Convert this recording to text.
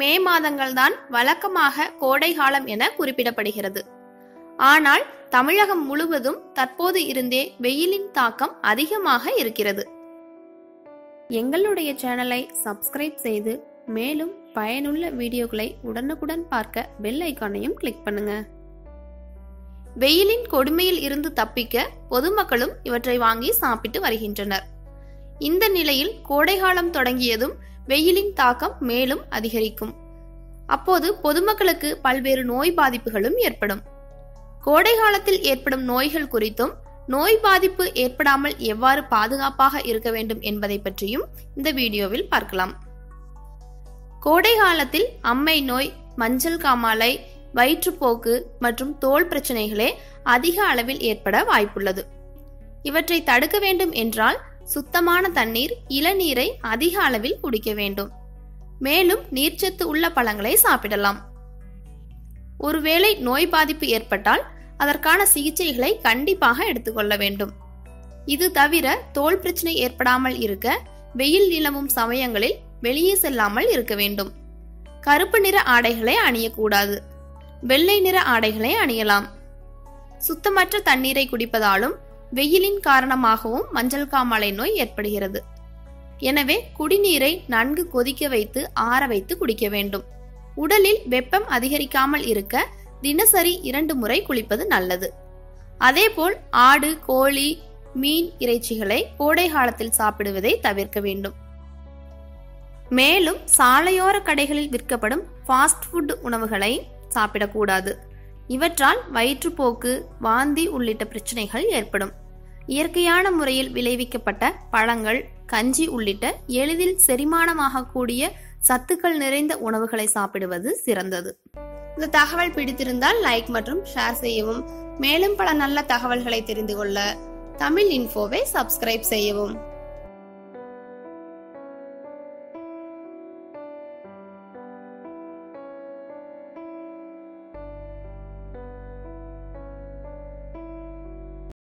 மே மாதங்கள்தான் வழக்கமாக கோடை காலம் என குறிப்பிடப்படுகிறது ஆனால் தமிழகம் முழுவதும் தற்போது இருந்தே வெயிலின் தாக்கம் அதிகமாக இருக்கிறது எங்களுடைய சேனலை சப்ஸ்கிரைப் செய்து மேலும் பயனுள்ள வீடியோக்களை உடனுக்குடன் பார்க்க பெல் ஐக்கானையும் கிளிக் பண்ணுங்க வெயிலின் கொடுமையில் இருந்து தப்பிக்க பொதுமக்களும் இவற்றை வாங்கி சாப்பிட்டு வருகின்றனர் இந்த நிலையில் கோடைகாலம் தொடங்கியதும் வெயிலின் தாக்கம் மேலும் அதிகரிக்கும் அப்போது பொதுமக்களுக்கு பல்வேறு நோய் பாதிப்புகளும் ஏற்படும் கோடை காலத்தில் ஏற்படும் நோய்கள் குறித்தும் நோய் பாதிப்பு ஏற்படாமல் எவ்வாறு பாதுகாப்பாக இருக்க வேண்டும் என்பதை பற்றியும் இந்த வீடியோவில் பார்க்கலாம் கோடை காலத்தில் அம்மை நோய் மஞ்சள் காமாலை வயிற்றுப்போக்கு மற்றும் தோல் பிரச்சனைகளே அதிக அளவில் ஏற்பட வாய்ப்புள்ளது இவற்றை தடுக்க வேண்டும் என்றால் சுத்தமான தண்ணீர் இளநீரை அதிக அளவில் குடிக்க வேண்டும் மேலும் நீர்ச்சத்து உள்ள பழங்களை சாப்பிடலாம் ஒருவேளை நோய் பாதிப்பு ஏற்பட்டால் அதற்கான சிகிச்சைகளை கண்டிப்பாக எடுத்துக்கொள்ள வேண்டும் இது தவிர தோல் பிரச்சனை ஏற்படாமல் இருக்க வெயில் நிலவும் சமயங்களில் வெளியே செல்லாமல் இருக்க வேண்டும் கருப்பு நிற ஆடைகளை அணியக்கூடாது வெள்ளை நிற ஆடைகளை அணியலாம் சுத்தமற்ற தண்ணீரை குடிப்பதாலும் வெயிலின் காரணமாகவும் மஞ்சள் காமாலை நோய் ஏற்படுகிறது எனவே குடிநீரை நன்கு கொதிக்க வைத்து ஆற வைத்து குடிக்க வேண்டும் உடலில் வெப்பம் அதிகரிக்காமல் இருக்க தினசரி இரண்டு முறை குளிப்பது நல்லது அதேபோல் ஆடு கோழி மீன் இறைச்சிகளை கோடை காலத்தில் சாப்பிடுவதை தவிர்க்க வேண்டும் மேலும் சாலையோர கடைகளில் விற்கப்படும் ஃபாஸ்ட் ஃபுட் உணவுகளை சாப்பிடக்கூடாது இவற்றால் வயிற்றுப்போக்கு வாந்தி உள்ளிட்ட பிரச்சனைகள் ஏற்படும் இயற்கையான முறையில் விளைவிக்கப்பட்ட பழங்கள் கஞ்சி உள்ளிட்ட எளிதில் செரிமானமாகக்கூடிய சத்துக்கள் நிறைந்த உணவுகளை சாப்பிடுவது சிறந்தது இந்த தகவல் பிடித்திருந்தால் லைக் மற்றும் ஷேர் செய்யவும் மேலும் பல நல்ல தகவல்களை தெரிந்து கொள்ள தமிழ் இன்ஃபோவை சப்ஸ்கிரைப் செய்யவும்